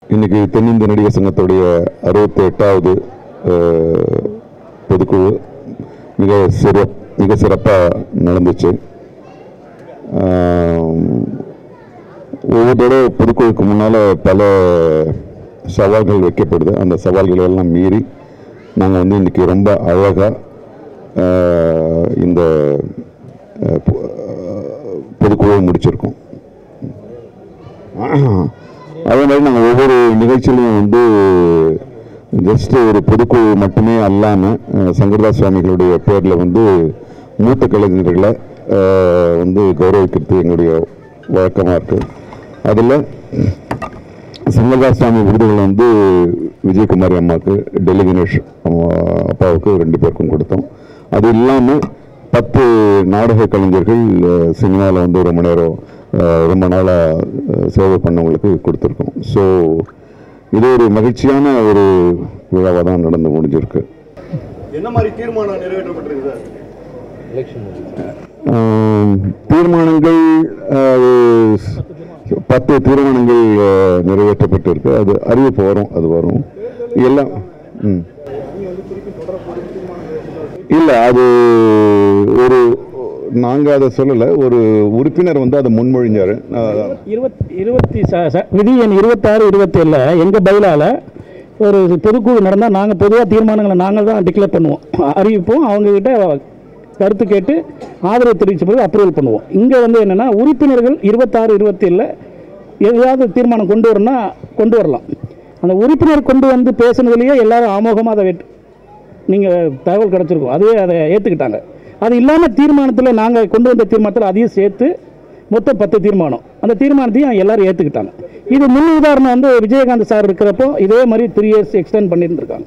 இன்னைக்கு தென்னிந்திய நடிகர் சங்கத்துடைய அறுபத்தி எட்டாவது பொதுக்குழு மிக சிற மிக சிறப்பாக நடந்துச்சு ஆம், ஒவ்வொரு தடவை பொதுக்குழுக்கு முன்னால் பல சவால்கள் வைக்கப்படுது அந்த சவால்களை எல்லாம் மீறி நாங்கள் வந்து இன்னைக்கு ரொம்ப அழகாக இந்த அஹ், பொ- அஹ், பொதுக்குழுவை முடிச்சிருக்கோம் அதே மாதிரி நாங்கள் ஒவ்வொரு நிகழ்ச்சியிலையும் வந்து ஜஸ்ட் ஒரு பொதுக்குழு மட்டுமே அல்லாமல் சங்கரதாஸ் சுவாமிகளுடைய பேரில் வந்து மூத்த கலைஞர்களை அஹ், வந்து கௌரவிக்கிறது எங்களுடைய வழக்கமாக இருக்குது அதில் சங்கரதாஸ் சுவாமி விருதுகள் வந்து விஜயகுமாரி அம்மாவுக்கு டெல்லி கணேஷ் அம்மா அப்பாவுக்கு ரெண்டு பேருக்கும் கொடுத்தோம் அது இல்லாமல் பத்து நாடக கலைஞர்கள் சினிமாவில் வந்து ரொம்ப நேரம் அஹ், ரொம்ப நாளாக சேவை பண்ணவங்களுக்கு கொடுத்துருக்கோம் ஸோ இது ஒரு மகிழ்ச்சியான ஒரு விழாவாக தான் நடந்து முடிஞ்சிருக்கு என்ன மாதிரி தீர்மானம் நிறைவேற்றப்பட்டிருக்கு சார் ஆம், தீர்மானங்கள் அஹ், பத்து தீர்மானங்கள் அஹ், நிறைவேற்றப்பட்டிருக்கு அது அறிவிப்பு வரும் அது வரும் எல்லாம் ம் இல்லை அது ஒரு நாங்கள் அதை சொல்லலை ஒரு உறுப்பினர் வந்து அதை முன்மொழிஞ்சார் இருபத் இருபத்தி ச- ச- விதி எண் இருபத்தாறு இருபத்தேழில் எங்கள் பயிலால் ஒரு பொதுக்குழு நடந்தால் நாங்கள் பொதுவாக தீர்மானங்களை நாங்கள் தான் டிக்ளேர் பண்ணுவோம் அறிவிப்போம் அவங்கக்கிட்ட கருத்து கேட்டு ஆதரவு தெரிவித்த பிறகு அப்ரூவல் பண்ணுவோம் இங்கே வந்து என்னென்னா உறுப்பினர்கள் இருபத்தாறு இருபத்தேழில் எதாவது தீர்மானம் கொண்டு வரணும்னா கொண்டு வரலாம் அந்த உறுப்பினர் கொண்டு வந்து பேசுனதுலேயே எல்லாரும் ஆமோகமாக அதை வெட் நீங்கள் தகவல் கிடச்சிருக்கும் அதுவே அதை ஏற்றுக்கிட்டாங்க அது இல்லாமல் தீர்மானத்தில் நாங்கள் கொண்டு வந்த தீர்மானத்தில் அதையும் சேர்த்து மொத்தம் பத்து தீர்மானம் அந்த தீர்மானத்தையும் எல்லாரும் ஏற்றுக்கிட்டாங்க இது முன் உதாரணம் வந்து விஜயகாந்த் சார் இருக்கிறப்போ இதே மாதிரி த்ரீ இயர்ஸ் எக்ஸ்டெண்ட் பண்ணியிருந்திருக்காங்க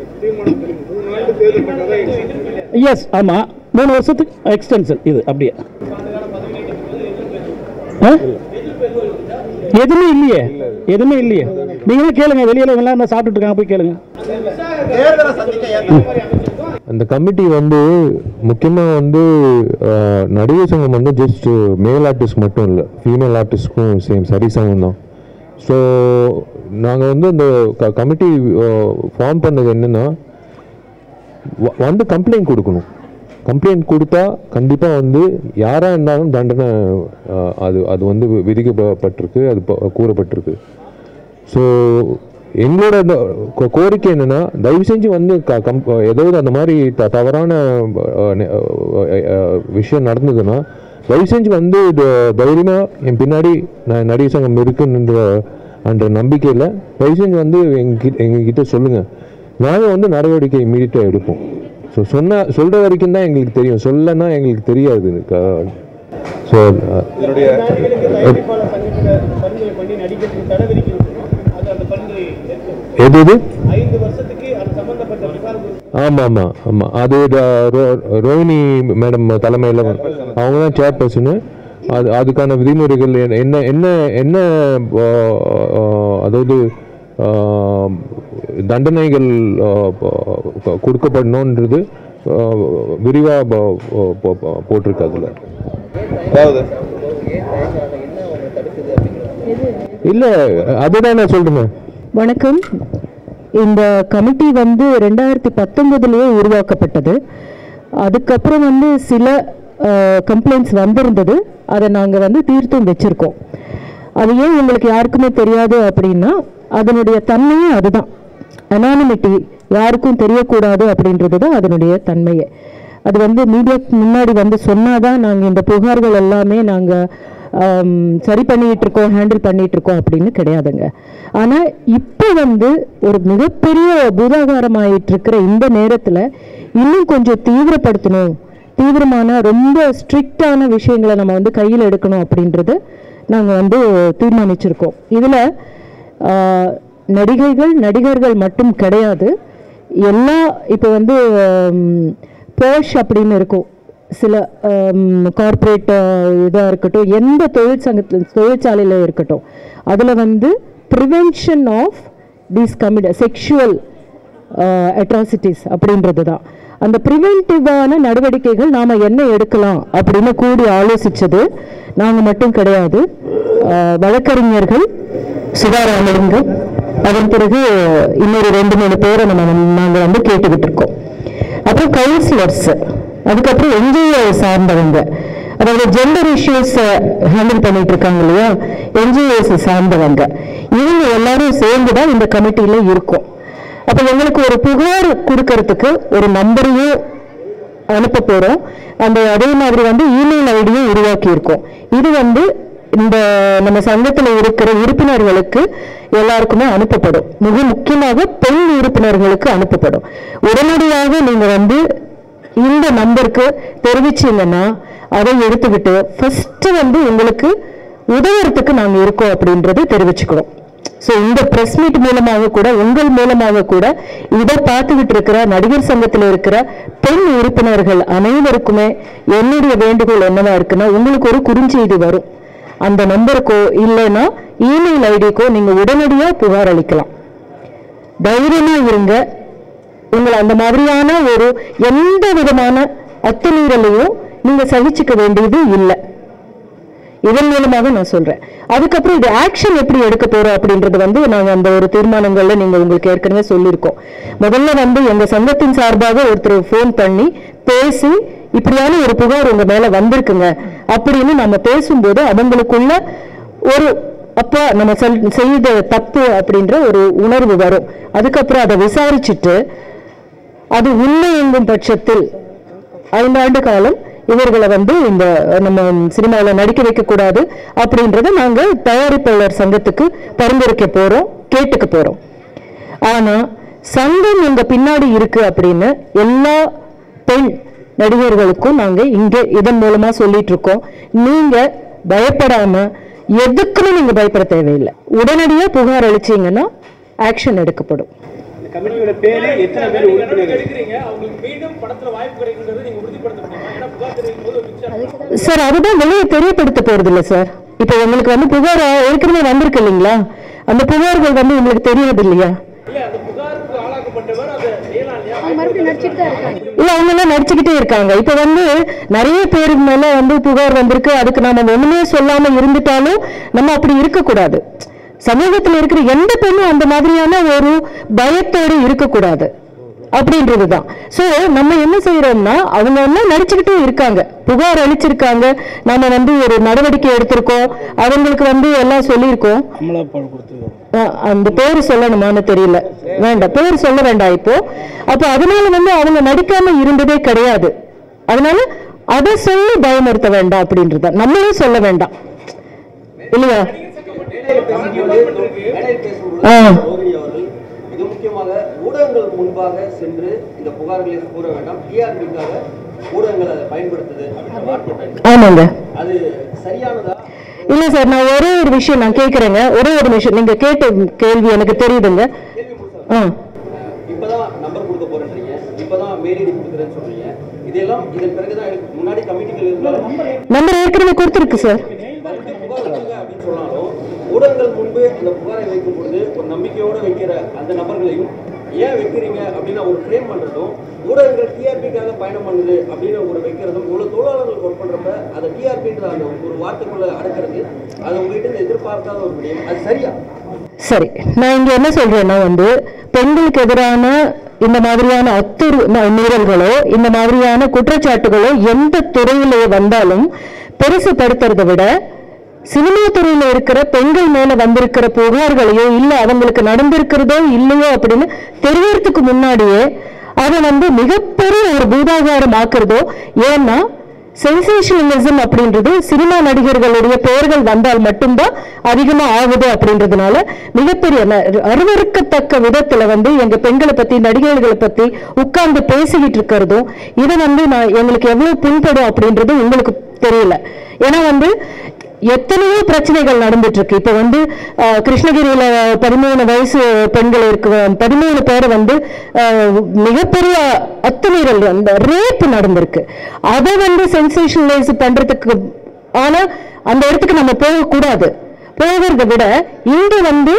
எஸ் ஆமாம் மூணு வருஷத்துக்கு எக்ஸ்டென்ஷன் இது அப்படியே ஆ? எதுவுமே இல்லையே எதுவுமே இல்லையே நீங்களே கேளுங்க வெளியில எல்லாம் இருந்தா சாப்பிட்டுட்டு இருக்காங்க போய் கேளுங்க தேர்தலை சந்திக்க ஏற்ற அந்த கமிட்டி வந்து முக்கியமாக வந்து அஹ், நடிகர் சங்கம் வந்து ஜஸ்ட் மேல் ஆர்டிஸ்ட் மட்டும் இல்லை ஃபீமேல் ஆர்டிஸ்ட்க்கும் சேம் சரி சமம் தான் ஸோ நாங்கள் வந்து அந்த க கமிட்டி ஃபார்ம் பண்ணது என்னென்னா வந்து கம்ப்ளைண்ட் கொடுக்கணும் கம்ப்ளைண்ட் கொடுத்தா கண்டிப்பாக வந்து யாராக இருந்தாலும் தண்டனை அஹ், அது அது வந்து விதிக்கப்பட்டிருக்கு அது ப- கூறப்பட்டிருக்கு ஸோ எங்களோட இந்த கோ- கோரிக்கை என்னன்னா தயவு செஞ்சு வந்து க- கம் ஏதாவது அந்த மாதிரி த தவறான அஹ், நெ- அஹ், அஹ், விஷயம் நடந்ததுன்னா தயவு செஞ்சு வந்து இது தைரியமாக என் பின்னாடி நான் நடிகர் சங்கம் இருக்குன்ற என்ற நம்பிக்கையில் தயவு செஞ்சு வந்து எங்ககிட்ட எங்ககிட்ட சொல்லுங்கள் நாங்கள் வந்து நடவடிக்கை இமீடியட்டாக எடுப்போம் ஸோ சொன்ன சொல்கிற வரைக்கும் தான் எங்களுக்கு தெரியும் சொல்லனா எங்களுக்கு தெரியாது ஸோ பரிந்துரை பண்ணி நடிக்கிறதுக்கு தடை விதிக்கணும் அது அந்த பரிந்துரை எது இது ஐந்து வருஷத்துக்கு அது சம்பந்தப்பட்ட விசாரணை ஆமாம் ஆமாம் ஆமாம் அது ர- ரோ- ரோஹிணி மேடம் தலைமையில் அவங்க தான் சேர்பர்சனு அது அதுக்கான விதிமுறைகள் என்ன- என்ன என்ன என்ன ஆ, ஆ, அதாவது ஆ, தண்டனைகள் ஆ, ப- கொடுக்கப்படணுன்றது விரிவாக போட்டிருக்கு அதில் அதாவது இல்லை அதுதான் நான் சொல்கிறேன் வணக்கம் இந்த கமிட்டி வந்து ரெண்டாயிரத்தி பத்தொன்பதுலேயே உருவாக்கப்பட்டது அதுக்கப்புறம் வந்து சில கம்ப்ளைண்ட்ஸ் வந்திருந்தது அதை நாங்கள் வந்து தீர்த்தும் வச்சுருக்கோம் அது ஏன் உங்களுக்கு யாருக்குமே தெரியாது அப்படின்னா அதனுடைய தன்மையே அதுதான் அனானிமிட்டி யாருக்கும் தெரியக்கூடாது அப்படின்றது தான் அதனுடைய தன்மையே அது வந்து மீடியாக்கு முன்னாடி வந்து சொன்னாதான் நாங்கள் இந்த புகார்கள் எல்லாமே நாங்கள் சரி பண்ணிட்டு இருக்கோம் ஹேண்டில் பண்ணிட்டு இருக்கோம் அப்படின்னு கிடையாதுங்க ஆனால் இப்போ வந்து ஒரு மிகப்பெரிய பூதாகாரமாயிட்டு இருக்கிற இந்த நேரத்தில் இன்னும் கொஞ்சம் தீவிரப்படுத்தணும் தீவிரமான ரொம்ப ஸ்ட்ரிக்டான விஷயங்களை நம்ம வந்து கையில் எடுக்கணும் அப்படின்றது நாங்கள் வந்து தீர்மானிச்சிருக்கோம் இதில் நடிகைகள் நடிகர்கள் மட்டும் கிடையாது எல்லா இப்போ வந்து போஷ் அப்படின்னு இருக்கும் சில கார்ப்பரேட் இதாக இருக்கட்டும் எந்த தொழிற்சங்கத்தில் தொழிற்சாலையில் இருக்கட்டும் அதில் வந்து prevention of these commit sexual atrocities அப்படின்றது தான் அந்த ப்ரிவென்டிவான நடவடிக்கைகள் நாம் என்ன எடுக்கலாம் அப்படின்னு கூடி ஆலோசித்தது நாங்கள் மட்டும் கிடையாது அஹ், வழக்கறிஞர்கள் சுதாராமலிங்கம் அதன் பிறகு இன்னொரு ரெண்டு மூணு பேரை நம்ம வந்து- நாங்க வந்து கேட்டுக்கிட்டு இருக்கோம் அப்புறம் கவுன்சிலர்ஸ் அதுக்கப்புறம் என்ஜிஓ சார்ந்தவங்க அதாவது ஜெண்டர் இஷ்யூஸ் ஹேண்டில் பண்ணிட்டு இருக்காங்க இல்லையா என்ஜிஓஸ் சார்ந்தவங்க இவங்க எல்லாரும் சேர்ந்து தான் இந்த கமிட்டியில இருக்கும் அப்ப எங்களுக்கு ஒரு புகார் கொடுக்கறதுக்கு ஒரு நம்பரையும் அனுப்ப போறோம் அந்த அதே மாதிரி வந்து இமெயில் ஐடியும் உருவாக்கி இருக்கோம் இது வந்து இந்த நம்ம சங்கத்துல இருக்கிற உறுப்பினர்களுக்கு எல்லாருக்குமே அனுப்பப்படும் மிக முக்கியமாக பெண் உறுப்பினர்களுக்கு அனுப்பப்படும் உடனடியாக நீங்க வந்து இந்த நம்பருக்கு தெரிவிச்சீங்கன்னா அதை எடுத்துக்கிட்டு ஃபர்ஸ்ட் வந்து உங்களுக்கு உதவுறதுக்கு நாங்க இருக்கோம் அப்படின்றது தெரிவிச்சுக்கிறோம் ஸோ இந்த பிரஸ் மீட் மூலமாக கூட உங்கள் மூலமாக கூட இதை பார்த்துக்கிட்டு இருக்கிற நடிகர் சங்கத்தில் இருக்கிற பெண் உறுப்பினர்கள் அனைவருக்குமே என்னுடைய வேண்டுகோள் என்னவா இருக்குன்னா உங்களுக்கு ஒரு குறுஞ்செய்தி வரும் அந்த நம்பருக்கோ இல்லைன்னா இமெயில் ஐடிக்கோ நீங்க உடனடியாக புகார் அளிக்கலாம் தைரியமா இருங்க உங்களை அந்த மாதிரியான ஒரு எந்த விதமான அத்துமீறலையும் நீங்க சகிச்சுக்க வேண்டியது இல்லை இதன் மூலமாக நான் சொல்றேன் அதுக்கப்புறம் இது ஆக்ஷன் எப்படி எடுக்க போறோம் அப்படின்றது வந்து நாங்க அந்த ஒரு தீர்மானங்கள்ல நீங்க உங்களுக்கு ஏற்கனவே சொல்லியிருக்கோம் முதல்ல வந்து எங்க சங்கத்தின் சார்பாக ஒருத்தர் ஃபோன் பண்ணி பேசி இப்படியான ஒரு புகார் உங்க மேல வந்திருக்குங்க அப்படின்னு நம்ம பேசும்போது அவங்களுக்குள்ள ஒரு அப்பா நம்ம செல்- செய்த தப்பு அப்படின்ற ஒரு உணர்வு வரும் அதுக்கப்புறம் அதை விசாரிச்சுட்டு அது உண்மை எங்கும் பட்சத்தில் ஐந்தாண்டு காலம் இவர்களை வந்து இந்த நம்ம சினிமாவில் நடிக்க வைக்கக்கூடாது அப்படின்றத நாங்கள் தயாரிப்பாளர் சங்கத்துக்கு பரிந்துரைக்க போறோம் கேட்டுக்க போறோம் ஆனா சங்கம் எங்க பின்னாடி இருக்கு அப்படின்னு எல்லா பெண் நடிகர்களுக்கும் நாங்க இங்க இதன் மூலமா சொல்லிட்டு இருக்கோம் நீங்க பயப்படாம எதுக்குமே நீங்க பயப்பட தேவையில்லை உடனடியா புகார் அளிச்சீங்கன்னா ஆக்ஷன் எடுக்கப்படும் இந்த கமிட்டியோட பேரு எத்தனை பேர் உறுப்பினர்கள் எடுக்கிறீங்க அவங்களுக்கு மீண்டும் படத்துல வாய்ப்பு கிடைக்குங்கிறது நீங்க உறுதிப்படுத்த முடியுமா ஏன்னா புகார் தெரிவிக்கும் போது ஒரு நிமிஷம் சார் அதுதான் வெளியே தெரியப்படுத்த போறது இல்ல சார் இப்போ உங்களுக்கு வந்து புகார் ஏற்கனவே வந்திருக்கு இல்லைங்களா அந்த புகார்கள் வந்து உங்களுக்கு தெரியாது இல்லையா இல்ல அந்த புகாருக்கு ஆளாக்கப்பட்டவர் அதை செய்யலாம் இல்லையா இல்ல அவங்க எல்லாம் நடிச்சுக்கிட்டே இருக்காங்க இப்ப வந்து நிறைய பேர் மேல வந்து புகார் வந்திருக்கு அதுக்கு நாம ஒண்ணுமே சொல்லாம இருந்துட்டாலும் நம்ம அப்படி இருக்க கூடாது சமூகத்துல இருக்கிற எந்த பெண்ணும் அந்த மாதிரியான ஒரு பயத்தோடு இருக்கக்கூடாது அப்படின்றதுதான் சோ நம்ம என்ன செய்யறோம்னா அவங்க எல்லாம் நடிச்சுக்கிட்டே இருக்காங்க புகார் அளிச்சிருக்காங்க நாம வந்து ஒரு நடவடிக்கை எடுத்திருக்கோம் அவங்களுக்கு வந்து எல்லாம் சொல்லியிருக்கோம் அஹ் அந்த பேர் சொல்லணுமான்னு தெரியல வேண்டாம் பேர் சொல்ல வேண்டாம் இப்போ அப்போ அதனால வந்து அவங்க நடிக்காம இருந்ததே கிடையாது அதனால அதை சொல்லி பயமுறுத்த வேண்டாம் அப்படின்றத நம்மளே சொல்ல வேண்டாம் இல்லையா மேடையில் பேசும்போது ஆ. ரோகிணி அவர்கள் மிக முக்கியமாக ஊடகங்களுக்கு முன்பாக சென்று இந்த புகார்களை கூற வேண்டாம் டிஆர்பிக்காக ஊடகங்கள் அதை பயன்படுத்துது அப்படின்ற வார்த்தையை பயன்படுத்து ஆமாங்க அது சரியானதா இல்ல சார் நான் ஒரே ஒரு விஷயம் நான் கேக்குறேங்க ஒரே ஒரு விஷயம் நீங்க கேட்ட கேள்வி எனக்கு தெரியுதுங்க ஆ இப்பதான் நம்பர் கொடுக்க போறேன்றீங்க இப்பதான் மெயில் ஐடி கொடுக்குறேன்னு சொல்றீங்க இதெல்லாம் இதன் பிறகுதான் எனக்கு முன்னாடி கமிட்டிகள் இருந்தாலும் நம்பர் ஏற்கனவே கொடுத்துருக்கு சார் வந்து புகார் கொடுங்க அப்படின்னு சொன்னாலும் ஊடகங்கள் முன்பு அந்த புகாரை வைக்கும் பொழுது ஒரு நம்பிக்கையோட வைக்கிற அந்த நபர்களையும் ஏன் வைக்கிறீங்க அப்படின்னு ஒரு ஃப்ரேம் பண்றதும் ஊடகங்கள் டிஆர்பிக்காக பயணம் பண்ணுது அப்படின்னு ஒரு வைக்கிறதும் இவ்வளவு தொழிலாளர்கள் ஒர்க் பண்றப்ப அதை டிஆர்பின்ற அந்த ஒரு வார்த்தைக்குள்ள அடக்கிறது அது உங்ககிட்ட இருந்து எதிர்பார்க்காத ஒரு விடயம் அது சரியா சரி நான் இங்க என்ன சொல்றேன்னா வந்து பெண்களுக்கு எதிரான இந்த மாதிரியான அத்துரு ம- மீறல்களோ இந்த மாதிரியான குற்றச்சாட்டுகளோ எந்த துறையிலே வந்தாலும் பெருசுபடுத்துறதை விட சினிமா துறையில இருக்கிற பெண்கள் மேல வந்திருக்கிற புகார்களையோ இல்ல அவங்களுக்கு நடந்திருக்கிறதோ இல்லையோ அப்படின்னு தெரியறதுக்கு முன்னாடியே அதை வந்து மிகப்பெரிய ஒரு பூதாகாரம் ஆக்குறதோ ஏன்னா சென்சேஷனலிசம் அப்படின்றது சினிமா நடிகர்களுடைய பெயர்கள் வந்தால் மட்டும்தான் அதிகமா ஆகுது அப்படின்றதுனால மிகப்பெரிய ந- அருவருக்கத்தக்க விதத்துல வந்து எங்க பெண்களை பத்தி நடிகர்களை பத்தி உட்கார்ந்து பேசிக்கிட்டு இருக்கிறதும் இதை வந்து நான் எங்களுக்கு எவ்வளவு புண்படும் அப்படின்றது உங்களுக்கு தெரியல ஏன்னா வந்து எத்தனையோ பிரச்சனைகள் நடந்துட்டு இருக்கு இப்ப வந்து அஹ், கிருஷ்ணகிரியில பதிமூணு வயசு பெண்கள் இருக்கு பதிமூணு பேர் வந்து அஹ், மிகப்பெரிய அத்துமீறல் அந்த ரேப் நடந்திருக்கு அதை வந்து சென்சேஷனலைஸ் பண்றதுக்கு ஆனா அந்த இடத்துக்கு நம்ம போகக்கூடாது போகிறத விட இங்க வந்து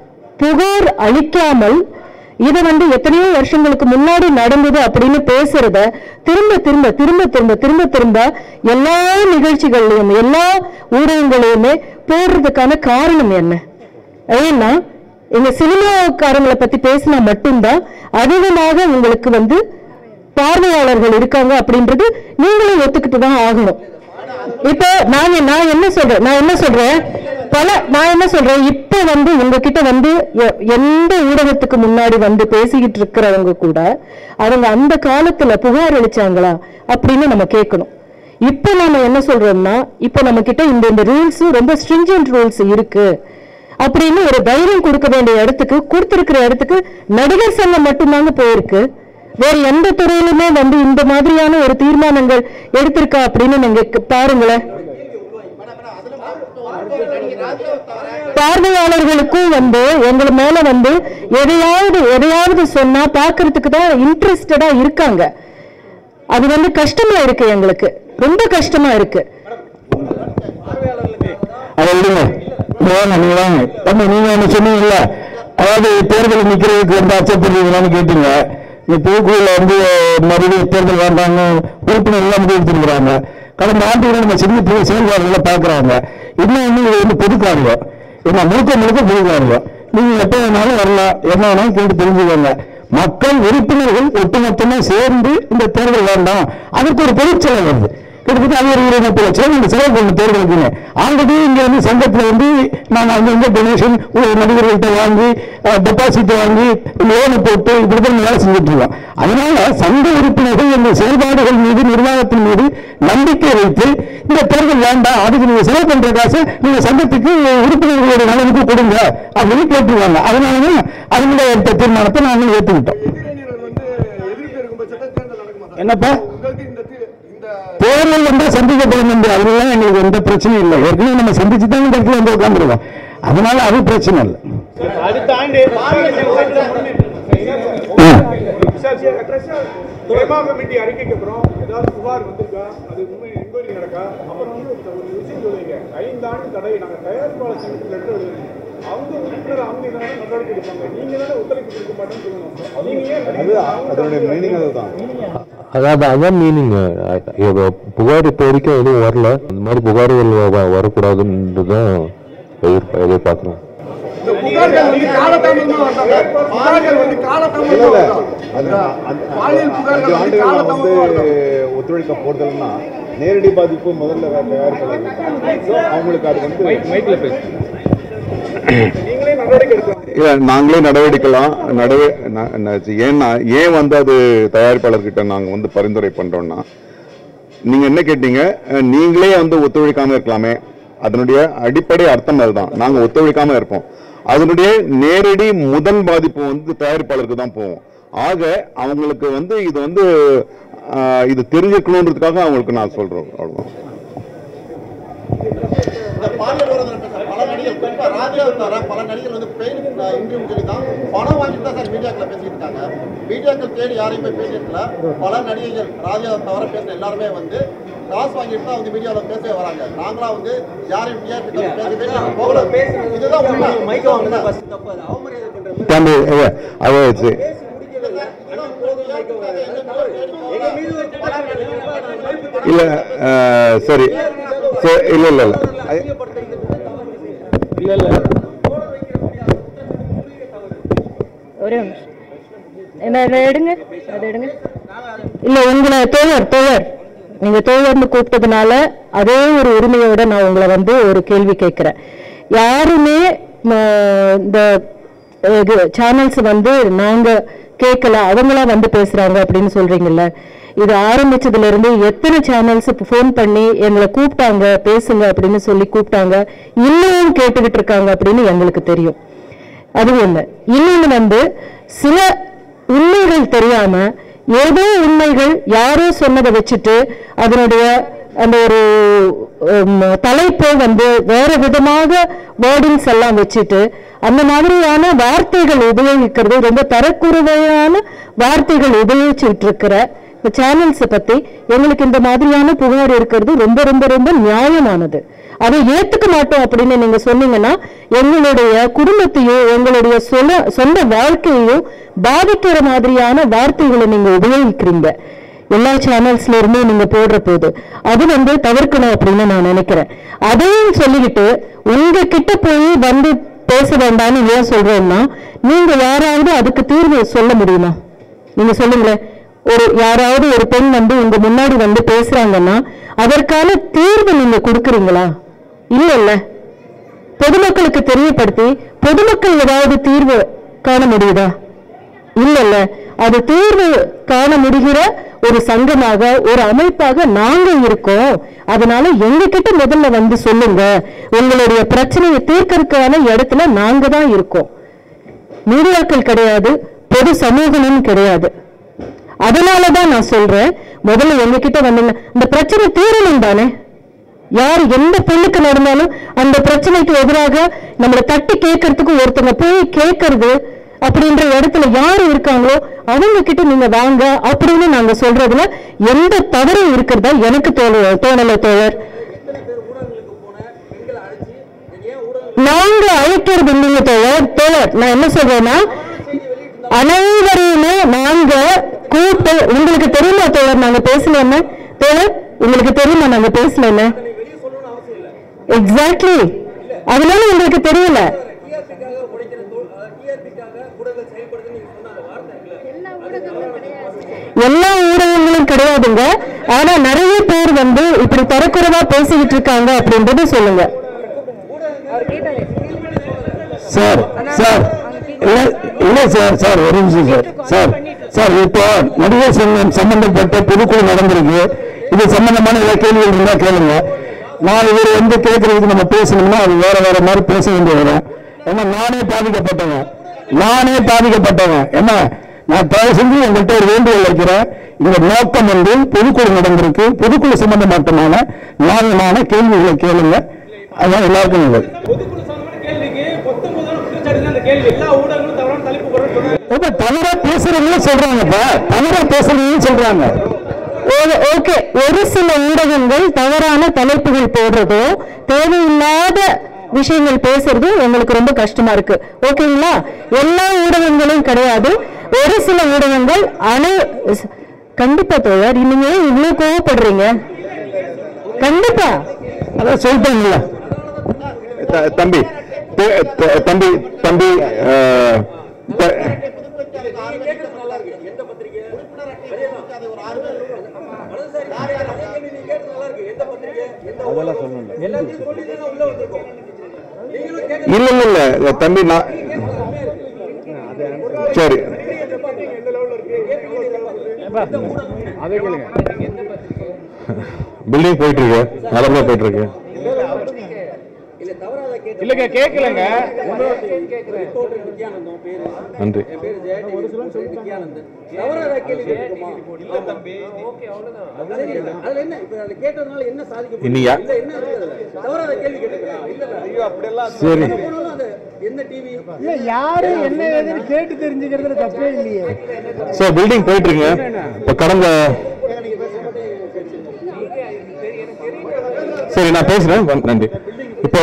புகார் அளிக்காமல் இதை வந்து எத்தனையோ வருஷங்களுக்கு முன்னாடி நடந்தது அப்படின்னு பேசுறத திரும்ப திரும்ப திரும்ப திரும்ப திரும்ப திரும்ப எல்லா நிகழ்ச்சிகள்லயும் எல்லா ஊடகங்களையுமே போடுறதுக்கான காரணம் என்ன ஏன்னா எங்க சினிமாக்காரங்களை பத்தி பேசினா மட்டும்தான் அதிகமாக உங்களுக்கு வந்து பார்வையாளர்கள் இருக்காங்க அப்படின்றது நீங்களும் ஒத்துக்கிட்டு தான் ஆகணும் இப்போ நான் நான் என்ன சொல்றேன் நான் என்ன சொல்றேன் பல நான் என்ன சொல்றேன் இப்போ வந்து உங்ககிட்ட வந்து எ- எந்த ஊடகத்துக்கு முன்னாடி வந்து பேசிக்கிட்டு இருக்கிறவங்க கூட அவங்க அந்த காலத்துல புகார் அளிச்சாங்களா அப்படின்னு நம்ம கேட்கணும் இப்போ நாம என்ன சொல்றோம்னா இப்போ நம்ம கிட்ட இந்த இந்த ரூல்ஸ் ரொம்ப ஸ்ட்ரிஞ்சன்ட் ரூல்ஸ் இருக்கு அப்படின்னு ஒரு தைரியம் கொடுக்க வேண்டிய இடத்துக்கு கொடுத்திருக்கிற இடத்துக்கு நடிகர் சங்கம் மட்டும்தாங்க போயிருக்கு வேற எந்த துறையிலுமே வந்து இந்த மாதிரியான ஒரு தீர்மானங்கள் எடுத்திருக்கா அப்படின்னு நீங்க க- பாருங்களேன் பார்வையாளர்களுக்கும் வந்து எங்க மேல வந்து எதையாவது எதையாவது சொன்னா பாக்குறதுக்கு தான் இன்ட்ரெஸ்டடா இருக்காங்க அது வந்து கஷ்டமா இருக்கு எங்களுக்கு ரொம்ப கஷ்டமா இருக்கு அதை விடுங்க வேணாம் நீங்க வாங்க தம்பி நீங்க ஒண்ணு சொன்னீங்கல்ல அதாவது தேர்தல் நிக்கிறதுக்கு வந்து அச்சப்படுறீங்களான்னு கேட்டீங்க இந்த தூக்குல வந்து மறுபடியும் தேர்தல் வேண்டாங்க உறுப்பினர் எல்லாம் முடிவு எடுத்துருக்குறாங்க கடந்த ஆண்டுகளை நம்ம சின்ன புதிய செயல்பாடுகளை பார்க்குறாங்க இன்னொன்று இது வந்து பொது காரியம் ஏன்னா முழுக்க முழுக்க பொது காரியம் நீங்க எப்போ வேணாலும் வரலாம் என்ன வேணாலும் கேட்டு தெரிஞ்சுக்கோங்க மக்கள் உறுப்பினர்கள் ஒட்டுமொத்தமா சேர்ந்து இந்த தேர்தல் வேண்டாம் அதற்கு ஒரு பொதுச்செலவு வருது கிட்டத்தட்ட அது ஒரு இருபது முப்பது லட்சம் இந்த செலவு பண்ண தேர்தலுக்குன்னு ஆல்ரெடி இங்க வந்து சங்கத்துல வந்து நாங்க அங்கங்க டொனேஷன் நடிகர்கள்ட்ட வாங்கி டெபாசிட் வாங்கி லோனை போட்டு இப்படி தான் வேலை செஞ்சுட்டு இருக்கோம் அதனால சங்க உறுப்பினர்கள் இந்த செயல்பாடுகள் மீது நிர்வாகத்தின் மீது நம்பிக்கை வைத்து இந்த தேர்தல் வேண்டாம் அதுக்கு நீங்க செலவு பண்ற காசு நீங்க சங்கத்துக்கு உறுப்பினர்களுடைய நலனுக்கு கொடுங்க அப்படின்னு கேட்டுருவாங்க அதனாலதான் அதனுடைய எடுத்த தீர்மானத்தை நாங்கள் ஏற்றுக்கிட்டோம் என்னப்பா தேர்தல் வந்தா சந்திக்கப்படும் என்று அதெல்லாம் எங்களுக்கு எந்த பிரச்சனையும் இல்லை ஏற்கனவே நம்ம சந்திச்சு தான் இந்த இடத்துல வந்து உட்காந்துருக்கோம் அதனால அது பிரச்சனை இல்லை அடுத்த ஆண்டு பிரேமா கமிட்டி அறிக்கைக்கு அப்புறம் ஏதாவது புகார் வந்திருக்கா அது உண்மை என்கொயரி நடக்கா அப்புறம் வந்து ஒரு ஒரு விஷயம் சொல்லுவீங்க ஐந்தாண்டு தடை நாங்கள் தயாரிப்பாளர் சங்கத்தில் லெட்டர் எழுதுறோம் அவங்க உறுப்பினர் அவங்க இதனால நடவடிக்கை எடுப்பாங்க நீங்க தானே ஒத்துழைப்பு கொடுக்க மாட்டேன்னு சொல்லணும் நீங்க ஏன் நடிகர் அதனுடைய மீனிங் அதுதான் அதான் அதான் மீனிங் புகார் இப்போ வரைக்கும் எதுவும் வரல அந்த மாதிரி புகார்கள் வ- வரக்கூடாதுன்றது தான் எதிர் எதிர்பார்க்குறோம் புகார்கள் வந்து காலதாமதமா வந்தாங்க புகார்கள் வந்து காலதாமதமா வந்தாங்க பாலியல் புகார்கள் வந்து காலதாமதமா வந்தாங்க ஒத்துழைக்க போறதுன்னா நேரடி பாதிப்பு முதல்ல வேற தயாரிப்பாளர்கள் So, அவங்களுக்கு அது வந்து நீங்களே நடவடிக்கை எடுக்கலாம் இல்ல நாங்களே நடவடிக்கலாம் நடவே ந- ந- ஏன்னா ஏன் வந்து அது தயாரிப்பாளர்கிட்ட நாங்க வந்து பரிந்துரை பண்றோம்னா நீங்க என்ன கேட்டீங்க அஹ், நீங்களே வந்து ஒத்துழைக்காம இருக்கலாமே அதனுடைய அடிப்படை அர்த்தம் அதுதான் நாங்க ஒத்துழைக்காம இருப்போம் அதனுடைய நேரடி முதல் பாதிப்பு வந்து தயாரிப்பாளருக்கு தான் போகும் ஆக அவங்களுக்கு வந்து இது வந்து அஹ், இது தெரிஞ்சுக்கணுன்றதுக்காக அவங்களுக்கு நான் சொல்றேன் அவ்வளவுதான் இந்த பாலியல் உறவுகள் சார் பல நடிகர் குறிப்பா ராஜாவை தவிர பல நடிகர்கள் வந்து பெயின் இன்டர்வியூ சொல்லி தான் பணம் வாங்கிட்டு தான் சார் மீடியாக்களை பேசிட்டு இருக்காங்க மீடியாக்கள் தேடி யாரையும் போய் பேசிட்டு பல நடிகைகள் ராஜாவை தவிர பேசுற எல்லாருமே வந்து காசு வாங்கிட்டு தான் வந்து மீடியாவில் பேசவே வராங்க நாங்களா வந்து யாரையும் டிஆர்பி பேசவே நாங்க போகல இதுதான் உண்மை மைக்க வாங்கினா ஃபர்ஸ்ட் தப்பு அது அவமரியாதை பண்ற மாதிரி தம்பி அஹ், அது சரி. பேசி முடிக்கல இன்னும் போதும் மைக்க வாங்க எங்க மீது ஒரு புகார் எழுதினா இல்ல அஹ், சரி சரி, இல்ல இல்ல இல்ல ஐ- இல்ல இல்ல ஒரே ஒரு நிமிஷம். என்ன அதை எடுங்க அதை எடுங்க இல்ல உங்களை தோழர் தோழர் நீங்க தோழர்னு கூப்பிட்டதுனால அதே ஒரு உரிமையோட நான் உங்களை வந்து ஒரு கேள்வி கேட்கிறேன் யாருமே ம, இந்த சேனல்ஸ் வந்து நாங்க கேட்கல அவங்களா வந்து பேசுறாங்க அப்படின்னு சொல்றீங்கல்ல இது ஆரம்பிச்சதுல இருந்து எத்தனை சேனல்ஸ் ஃபோன் பண்ணி எங்களை கூப்பிட்டாங்க பேசுங்க அப்படின்னு சொல்லி கூப்பிட்டாங்க இன்னும் கேட்டுக்கிட்டு இருக்காங்க அப்படின்னு எங்களுக்கு தெரியும் அது ஒண்ணு இன்னொன்னு வந்து சில உண்மைகள் தெரியாம ஏதோ உண்மைகள் யாரோ சொன்னதை வச்சுட்டு அதனுடைய அந்த ஒரு உம், தலைப்பை வந்து வேற விதமாக வேர்டிங்ஸ் எல்லாம் வச்சுட்டு அந்த மாதிரியான வார்த்தைகள் உபயோகிக்கிறது ரொம்ப தரக்குறைவான வார்த்தைகள் உபயோகிச்சுட்டு இருக்கிற இந்த சேனல்ஸை பத்தி எங்களுக்கு இந்த மாதிரியான புகார் இருக்கிறது ரொம்ப ரொம்ப ரொம்ப நியாயமானது அதை ஏத்துக்க மாட்டோம் அப்படின்னு நீங்க சொன்னீங்கன்னா எங்களுடைய குடும்பத்தையும் எங்களுடைய சொந்த சொந்த வாழ்க்கையையும் பாதிக்கிற மாதிரியான வார்த்தைகளை நீங்க உபயோகிக்கிறீங்க எல்லா சேனல்ஸ்ல இருந்தும் நீங்க போடுற போது அது வந்து தவிர்க்கணும் அப்படின்னு நான் நினைக்கிறேன் அதையும் சொல்லிக்கிட்டு உங்க கிட்ட போய் வந்து பேச வேண்டாம்னு ஏன் சொல்றேன்னா நீங்க யாராவது அதுக்கு தீர்வு சொல்ல முடியுமா நீங்க சொல்லுங்களேன் ஒரு யாராவது ஒரு பெண் வந்து உங்க முன்னாடி வந்து பேசுறாங்கன்னா அதற்கான தீர்வு நீங்க கொடுக்குறீங்களா இல்ல இல்ல பொதுமக்களுக்கு தெரியப்படுத்தி பொதுமக்கள் ஏதாவது தீர்வு காண முடியுதா இல்ல இல்ல அது தீர்வு காண முடிகிற ஒரு சங்கமாக ஒரு அமைப்பாக நாங்க இருக்கோம் அதனால எங்க கிட்ட முதல்ல வந்து சொல்லுங்க உங்களுடைய பிரச்சனையை தீர்க்கறதுக்கான இடத்துல நாங்க தான் இருக்கோம் மீடியாக்கள் கிடையாது பொது சமூகமும் கிடையாது அதனாலதான் நான் சொல்றேன் முதல்ல எங்க கிட்ட வந்து இந்த பிரச்சனை தீரணும் தானே யார் எந்த பெண்ணுக்கு நடந்தாலும் அந்த பிரச்சனைக்கு எதிராக நம்மளை தட்டி கேட்கறதுக்கு ஒருத்தங்க போய் கேட்கறது அப்படின்ற இடத்துல யாரு இருக்காங்களோ அவங்க கிட்ட நீங்க வாங்க அப்படின்னு நாங்க சொல்றதுல எந்த தவறும் இருக்கிறதா எனக்கு தோண தோணல தோழர் நாங்க அழைக்கிறது இல்லைங்க தோழர் தோழர் நான் என்ன சொல்றேன்னா அனைவரையுமே நாங்க கூட்டு உங்களுக்கு தெரியுமா தோழர் நாங்க பேசல என்ன தோழர் உங்களுக்கு தெரியுமா நாங்க பேசல என்ன எக்ஸாக்ட்லி அதனால உங்களுக்கு தெரியல டிஆர்பிக்காக உடைக்கிற டிஆர்பிக்காக ஊடகங்கள் செயல்படுதுன்னு நீங்க சொன்ன அந்த வார்த்தை இருக்குல்ல எல்லா ஊடகங்களும் கிடையாதுங்க ஆனா நிறைய பேர் வந்து இப்படி தரக்குறைவா பேசிக்கிட்டு இருக்காங்க அப்படின்றத சொல்லுங்க சார் சார் இல்ல இல்ல சார் சார் ஒரு நிமிஷம் சார் சார் சார் இப்போ நடிகர் சங்கம் சம்பந்தப்பட்ட பொதுக்குழு நடந்திருக்கு இது சம்பந்தமான ஏதாவது கேள்விகள் இருந்தா கேளுங்க நான் இவர் வந்து கேட்கறதுக்கு நம்ம பேசணும்னா அது வேற வேற மாதிரி பேச வேண்டிய வரும் ஏன்னா நானே பாதிக்கப்பட்டவன் நானே பாதிக்கப்பட்டவன் என்ன நான் தயவு செஞ்சு உங்கள்கிட்ட ஒரு வேண்டுகோள் வைக்கிறேன் இந்த நோக்கம் வந்து பொதுக்குழு நடந்திருக்கு பொதுக்குழு சம்பந்தமாட்டமான நியாயமான கேள்விகளை கேளுங்க அதான் எல்லாருக்கும் நல்லது பொதுக்குழு சம்பந்தமான கேள்விக்கு பத்தொன்பதான குற்றச்சாட்டு அந்த கேள்வி எல்லா ஊடகங்களும் தவறான தலைப்பு போடுறோம்னு சொன்னாங்க ரொம்ப தவறா பேசுறவங்க சொல்றாங்கப்பா தவறா பேசுறவங்க சொல்றாங்க ஓ- ஓகே ஒரு சில ஊடகங்கள் தவறான தலைப்புகள் போடுறதோ தேவையில்லாத விஷயங்கள் பேசுறதும் எங்களுக்கு ரொம்ப கஷ்டமா இருக்கு ஓகேங்களா எல்லா ஊடகங்களும் கிடையாது ஒரு சில ஊடகங்கள் அணு ஸ்- கண்டிப்பா தோழர் நீங்க ஏன் இவ்வளவு கோவப்படுறீங்க கண்டிப்பா அதான் சொல்லிட்டாங்கல்ல த- தம்பி த- த- தம்பி தம்பி அஹ், த- எல்லாத்தையும் சொல்லி தானே உள்ள வந்திருக்கோம் நீங்களும் கேட்க இல்ல இல்ல இல்ல தம்பி நான் சரி பில்டிங் போயிட்டு இருக்கு நல்லபடியா போயிட்டு இருக்கு இல்ல தவறாத கேட்டு இல்லைங்க கேட்கலங்க ரிப்போர்ட்டர் நித்யானந்தம் பேரு நன்றி என் பேரு ஜெயடி ரிப்போர்ட்டர் நித்யானந்தன் தவறாத கேள்வி கேட்குமா இல்ல தம்பி ஓகே அவ்வளவுதான் அதுல என்ன இப்ப அதை கேட்டதுனால என்ன சாதிக்க முடியும்? இன்னியா? இல்ல என்ன இருக்கு அதுல? தவறாத கேள்வி கேட்டுக்கலாம் இல்ல இல்ல ஐயோ அப்படியெல்லாம் சரி போனாலும் அது என்ன டிவி யாரு என்ன ஏதுன்னு கேட்டு தெரிஞ்சுக்கிறதுல தப்பே இல்லையே ஸோ பில்டிங் போயிட்டு இருக்குங்க இப்போ கடந்த சரி நான் பேசுறேன் வ- நன்றி இப்போ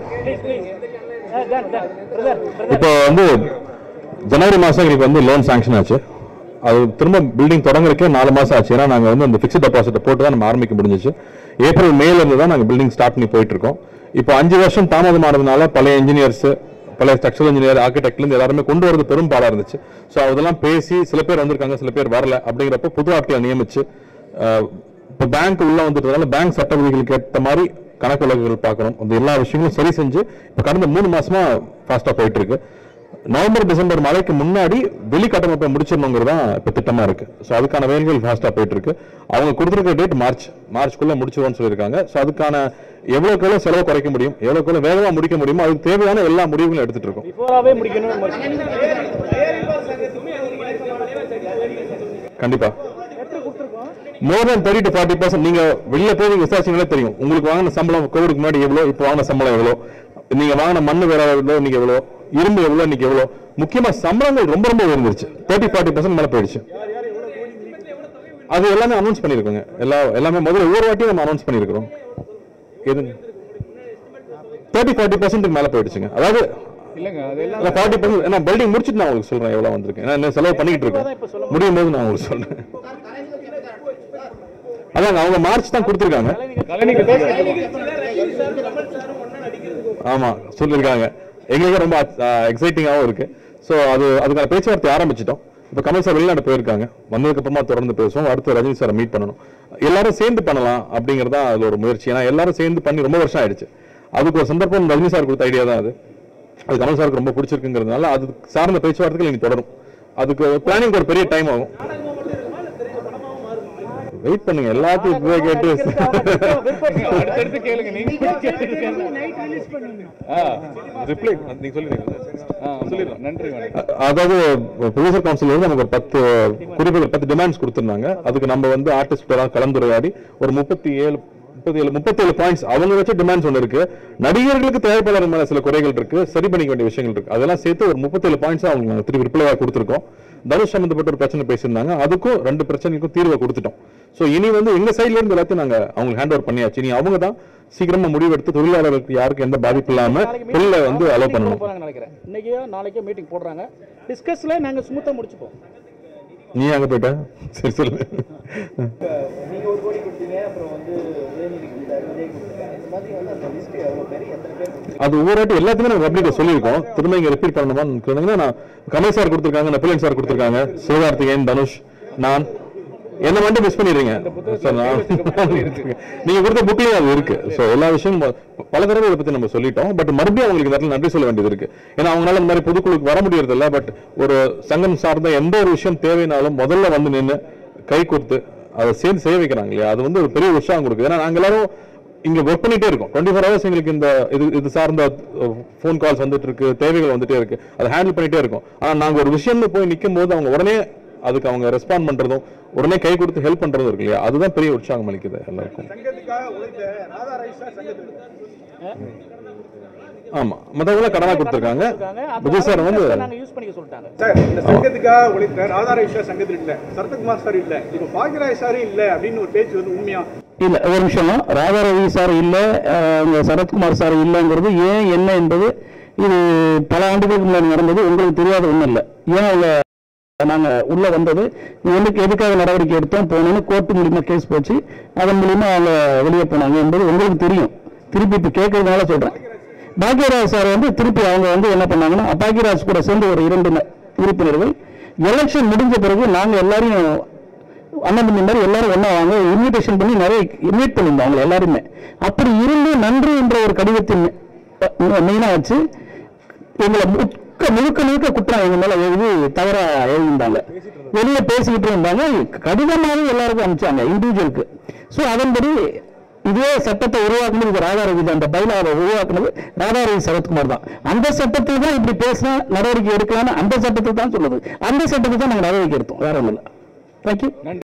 இப்போ வந்து ஜனவரி மாதம் எங்களுக்கு வந்து லோன் சாங்ஷன் ஆச்சு அது திரும்ப பில்டிங் தொடங்குறதுக்கே நாலு மாதம் ஆச்சு ஏன்னா நாங்கள் வந்து அந்த ஃபிக்ஸ்ட் டெபாசிட்டை போட்டு தான் நம்ம ஆரம்பிக்க முடிஞ்சிச்சு ஏப்ரல் மேல இருந்து தான் நாங்கள் பில்டிங் ஸ்டார்ட் பண்ணி போயிட்டு இருக்கோம் இப்போ அஞ்சு வருஷம் தாமதமானதுனால பழைய இன்ஜினியர்ஸ் பழைய ஸ்ட்ரக்சரல் இன்ஜினியர் ஆர்கிடெக்ட்லேருந்து எல்லாருமே கொண்டு வரது பெரும் பாடாக இருந்துச்சு ஸோ அதெல்லாம் பேசி சில பேர் வந்திருக்காங்க சில பேர் வரல அப்படிங்கிறப்போ புது ஆட்களை நியமிச்சு அஹ், இப்போ பேங்க் உள்ள வந்துட்டதால பேங்க் சட்ட விதிகளுக்கு ஏற்ற மாதிரி கணக்கு வழக்குகள் பார்க்கணும் அந்த எல்லா விஷயங்களும் சரி செஞ்சு இப்போ கடந்த மூணு மாசமா ஃபாஸ்ட்டாக போயிட்டு இருக்கு நவம்பர் டிசம்பர் மழைக்கு முன்னாடி வெளி கட்டமைப்பை முடிச்சிடணுங்கிறது தான் இப்போ திட்டமா இருக்கு ஸோ அதுக்கான வேலைகள் ஃபாஸ்ட்டாக போயிட்டு இருக்கு அவங்க கொடுத்துருக்க டேட் மார்ச் மார்ச்க்குள்ள முடிச்சிடுவோம்னு சொல்லியிருக்காங்க ஸோ அதுக்கான எவ்வளோக்கு எவ்வளோ செலவு குறைக்க முடியும் எவ்வளோக்கு எவ்வளோ வேகமாக முடிக்க முடியுமோ அதுக்கு தேவையான எல்லா முடிவுகளும் எடுத்துட்டு இருக்கோம் பிஃபோராவே முடிக்கணும் கண்டிப்பா more than thirty to forty percent நீங்க வெளியில போய் விசாரிச்சீங்களே தெரியும் உங்களுக்கு வாங்கின சம்பளம் கோவிடுக்கு முன்னாடி எவ்வளோ இப்போ வாங்கின சம்பளம் எவ்வளோ நீங்க வாங்கின மண்ணு வேற எவ்வளோ இன்னைக்கு எவ்வளோ இரும்பு எவ்வளோ இன்னைக்கு எவ்வளோ முக்கியமா சம்பளங்கள் ரொம்ப ரொம்ப உயர்ந்துருச்சு தேர்ட்டி ஃபார்ட்டி பர்சன்ட் மேல போயிடுச்சு அது எல்லாமே அனௌன்ஸ் பண்ணிருக்கோங்க எல்லா எல்லாமே முதல்ல ஒவ்வொரு வாட்டியும் நம்ம அனௌன்ஸ் பண்ணிருக்கிறோம் எதுங்க தேர்ட்டி ஃபார்ட்டி பர்சன்ட் மேல போயிடுச்சுங்க அதாவது இல்லைங்க அது ஃபார்ட்டி பர்சன்ட் நான் பில்டிங் முடிச்சுட்டு நான் உங்களுக்கு சொல்றேன் எவ்வளவு வந்திருக்கு ஏன்னா இன்னும் செலவு பண்ணிட்டு இருக்கேன் முடியும் போது நான் உங்களுக்கு சொல்றேன் அதாங்க அவங்க மார்ச் தான் கொடுத்துருக்காங்க ஆமா சொல்லியிருக்காங்க எங்களுக்கு ரொம்ப எக்ஸைட்டிங்காகவும் இருக்கு ஸோ அது அதுக்கான பேச்சுவார்த்தை ஆரம்பிச்சிட்டோம் இப்போ கமல் சார் வெளிநாடு போயிருக்காங்க வந்ததுக்கு அப்புறமா தொடர்ந்து பேசுவோம் அடுத்து ரஜினி சாரை மீட் பண்ணணும் எல்லாரும் சேர்ந்து பண்ணலாம் அப்படிங்கிறது தான் அதுல ஒரு முயற்சி ஏன்னா எல்லாரும் சேர்ந்து பண்ணி ரொம்ப வருஷம் ஆயிடுச்சு அதுக்கு ஒரு சந்தர்ப்பம் ரஜினி சார் கொடுத்த ஐடியா தான் அது அது கமல் சாருக்கு ரொம்ப பிடிச்சிருக்குங்கிறதுனால அது சார்ந்த பேச்சுவார்த்தைகள் இனி தொடரும் அதுக்கு பிளானிங் ஒரு பெரிய டைம் ஆகும் வெயிட் பண்ணுங்க எல்லாத்தையும் இப்பவே கேட்டு அடுத்தடுத்து கேளுங்க நீங்க ரிப்ளை நீங்க சொல்லிடுங்க சொல்லிடுறோம் நன்றி வணக்கம் அதாவது ப்ரொடியூசர் கவுன்சில் வந்து நமக்கு ஒரு பத்து குறிப்புகள் பத்து டிமாண்ட்ஸ் கொடுத்திருந்தாங்க அதுக்கு நம்ம வந்து ஆர்டிஸ்டெல்லாம் கலந்துரையாடி ஒரு முப்பத்தி ஏழு முப்பத்தி ஏழு முப்பத்தி ஏழு பாயிண்ட்ஸ் அவங்க வச்ச டிமாண்ட்ஸ் ஒன்று இருக்கு நடிகர்களுக்கு தயாரிப்பாளர் மேல சில குறைகள் இருக்கு சரி பண்ணிக்க வேண்டிய விஷயங்கள் இருக்கு அதெல்லாம் சேர்த்து ஒரு முப்பத்தேழு பாயிண்ட்ஸ் அவங்களுக்கு நாங்கள் திருப்பி ரிப்ளைவாக கொடுத்துருக்கோம் தனுஷ் சம்பந்தப்பட்ட ஒரு பிரச்சனை பேசியிருந்தாங்க அதுக்கும் ரெண்டு பிரச்சனைக்கும் தீர்வை கொடுத்துட்டோம் ஸோ இனி வந்து எங்க சைட்ல இருந்து எல்லாத்தையும் நாங்க அவங்களுக்கு ஹேண்ட் ஓவர் பண்ணியாச்சு இனி அவங்க தான் சீக்கிரமா முடிவெடுத்து தொழிலாளர்களுக்கு யாருக்கும் எந்த பாதிப்பு இல்லாம தொழிலை வந்து அலோவ் பண்ணணும் போறாங்க நினைக்கிறேன் இன்னைக்கோ நாளைக்கோ மீட்டிங் போடுறாங்க டிஸ்கஸ்ல நாங்க ஸ்மூத்தா முடிச்சுப்போம் நீ அங்க போயிட்ட சரி சொல்லு நீங்க ஒரு கோடி கொடுத்தீங்க அப்புறம் வந்து உதயநிதி கொடுத்தாரு விஜய் கொடுத்தாரு இந்த மாதிரி வந்து அந்த லிஸ்ட் எவ்வளவு பேர் எத்தனை பேர் கொடுத்தாரு? அது ஒவ்வொரு வாட்டி எல்லாத்துக்குமே நம்ம பப்ளிக் சொல்லியிருக்கோம் திரும்ப இங்க ரிப்பீட் பண்ணணுமான்னு கேட்டீங்கன்னா நான் கமல் சார் கொடுத்துருக்காங்க நெப்பலியன் சார் கொடுத்துருக்காங்க சிவகார்த்திகேயன் தனுஷ் நான் என்ன மட்டும் மிஸ் பண்ணிடுறீங்க சார் நான் நீங்க கொடுத்த புக்லயும் அது இருக்கு ஸோ எல்லா விஷயமும் ப- பல தடவை இதை பத்தி நம்ம சொல்லிட்டோம் பட் மறுபடியும் அவங்களுக்கு இந்த இடத்துல நன்றி சொல்ல வேண்டியது இருக்கு ஏன்னா அவங்களால இந்த மாதிரி பொதுக்குழுக்கு வர முடியறது இல்ல பட் ஒரு சங்கம் சார்ந்த எந்த ஒரு விஷயம் தேவைனாலும் முதல்ல வந்து நின்று கை கொடுத்து அதை சேர்ந்து செய்ய வைக்கிறாங்க இல்லையா அது வந்து ஒரு பெரிய உற்சாகம் கொடுக்குது ஏன்னா நாங்க எல்லாரும் இங்க ஒர்க் பண்ணிட்டே இருக்கோம் டுவெண்ட்டி ஃபோர் ஹவர்ஸ் எங்களுக்கு இந்த இது இது சார்ந்த ஃபோன் கால்ஸ் வந்துட்டு இருக்கு தேவைகள் வந்துட்டே இருக்கு அதை ஹேண்டில் பண்ணிட்டே இருக்கோம் ஆனா நாங்க ஒரு விஷயம்னு போய் நிற்கும் போது அவங்க உடனே அதுக்கு அவங்க ரெஸ்பாண்ட் பண்றதும் உடனே கை கொடுத்து ஹெல்ப் பண்றதும் இருக்கு இல்லையா அதுதான் பெரிய உற்சாகம் அளிக்குது எல்லாருக்கும் சங்கத்துக்காக உழைத்த ராதா ரைசா சங்கத்துக்கு ஆமா மத்தவங்க கடனா கொடுத்துருக்காங்க விஜய் சார் வந்து நாங்க யூஸ் பண்ணிக்க சொல்லிட்டாங்க சார் இந்த சங்கத்துக்காக உழைத்த ராதா ரைசா சங்கத்தில் இல்ல சரத்குமார் சார் இல்ல இப்ப பாக்யராஜ் சாரும் இல்ல அப்படின்னு ஒரு பேச்சு வந்து உண்மையா இல்ல ஒரு நிமிஷம் ராதாரவி சார் இல்ல அஹ், இங்க சரத்குமார் சார் இல்லைங்கிறது ஏன் என்ன என்பது இது பல ஆண்டுகளுக்கு முன்னாடி நடந்தது உங்களுக்கு தெரியாத ஒண்ணும் இல்ல ஏன் அவங்க நாங்க உள்ள வந்தது எதுக்கு எதுக்காக நடவடிக்கை எடுத்தோம் போனோம்னு கோர்ட்டு மூலியமா கேஸ் போச்சு அதன் மூலியமா அவங்க வெளியே போனாங்க என்பது உங்களுக்கு தெரியும் திருப்பி இப்ப கேட்கறதுனால சொல்றேன் பாக்யராஜ் சார் வந்து திருப்பி அவங்க வந்து என்ன பண்ணாங்கன்னா பாக்யராஜ் கூட சேர்ந்து ஒரு இரண்டு ந- உறுப்பினர்கள் எலெக்ஷன் முடிஞ்ச பிறகு நாங்க எல்லாரையும் அண்ணன் தம்பி மாதிரி எல்லாரும் ஒண்ணா வாங்க இன்விடேஷன் பண்ணி நிறைய இன்வைட் பண்ணியிருந்தோம் அவங்க எல்லாருமே அப்படி இருந்து நன்றி என்ற ஒரு கடிதத்தின் மெயினா வச்சு எங்களை முழுக்க முழுக்க முழுக்க குற்றம் எங்க மேல எழுதி தவறா எழுதியிருந்தாங்க வெளியே பேசிக்கிட்டு இருந்தாங்க கடிதமாவே எல்லாருக்கும் அனுப்பிச்சாங்க இண்டிவிஜுவலுக்கு ஸோ அதன்படி இதே சட்டத்தை உருவாக்குனது இது ராதாரவி தான் அந்த பைலாவை உருவாக்குனது ராதாரவி சரத்குமார் தான் அந்த சட்டத்தில் தான் இப்படி பேசினா நடவடிக்கை எடுக்கலாம்னு அந்த சட்டத்தை தான் சொல்லுது அந்த சட்டத்தை தான் நாங்கள் நடவடிக்கை எடுத்தோம் வேற ஒன்றும் இல்லை தேங்க்யூ